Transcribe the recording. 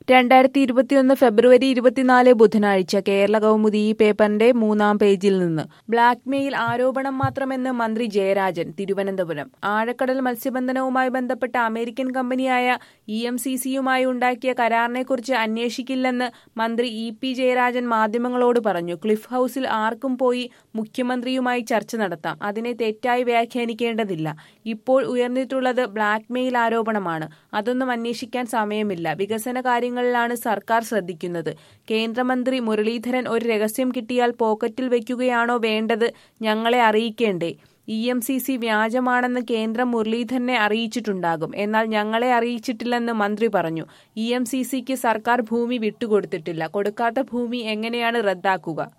രണ്ടായിരത്തി ഇരുപത്തിയൊന്ന് ഫെബ്രുവരി ഇരുപത്തിനാല് ബുധനാഴ്ച കേരള കൗമുദി ഈ പേപ്പറിന്റെ മൂന്നാം പേജിൽ നിന്ന് ബ്ലാക്ക് മെയിൽ ആരോപണം മാത്രമെന്ന് മന്ത്രി ജയരാജൻ തിരുവനന്തപുരം ആഴക്കടൽ മത്സ്യബന്ധനവുമായി ബന്ധപ്പെട്ട അമേരിക്കൻ കമ്പനിയായ ഇ എം സി സിയുമായി ഉണ്ടാക്കിയ കരാറിനെക്കുറിച്ച് അന്വേഷിക്കില്ലെന്ന് മന്ത്രി ഇ പി ജയരാജൻ മാധ്യമങ്ങളോട് പറഞ്ഞു ക്ലിഫ് ഹൌസിൽ ആർക്കും പോയി മുഖ്യമന്ത്രിയുമായി ചർച്ച നടത്താം അതിനെ തെറ്റായി വ്യാഖ്യാനിക്കേണ്ടതില്ല ഇപ്പോൾ ഉയർന്നിട്ടുള്ളത് ബ്ലാക്ക് മെയിൽ ആരോപണമാണ് അതൊന്നും അന്വേഷിക്കാൻ സമയമില്ല വികസന കാര്യങ്ങളിലാണ് സർക്കാർ ശ്രദ്ധിക്കുന്നത് കേന്ദ്രമന്ത്രി മുരളീധരൻ ഒരു രഹസ്യം കിട്ടിയാൽ പോക്കറ്റിൽ വെക്കുകയാണോ വേണ്ടത് ഞങ്ങളെ അറിയിക്കേണ്ടേ ഇ എം സി സി വ്യാജമാണെന്ന് കേന്ദ്രം മുരളീധരനെ അറിയിച്ചിട്ടുണ്ടാകും എന്നാൽ ഞങ്ങളെ അറിയിച്ചിട്ടില്ലെന്ന് മന്ത്രി പറഞ്ഞു ഇ എം സി സിക്ക് സർക്കാർ ഭൂമി വിട്ടുകൊടുത്തിട്ടില്ല കൊടുക്കാത്ത ഭൂമി എങ്ങനെയാണ് റദ്ദാക്കുക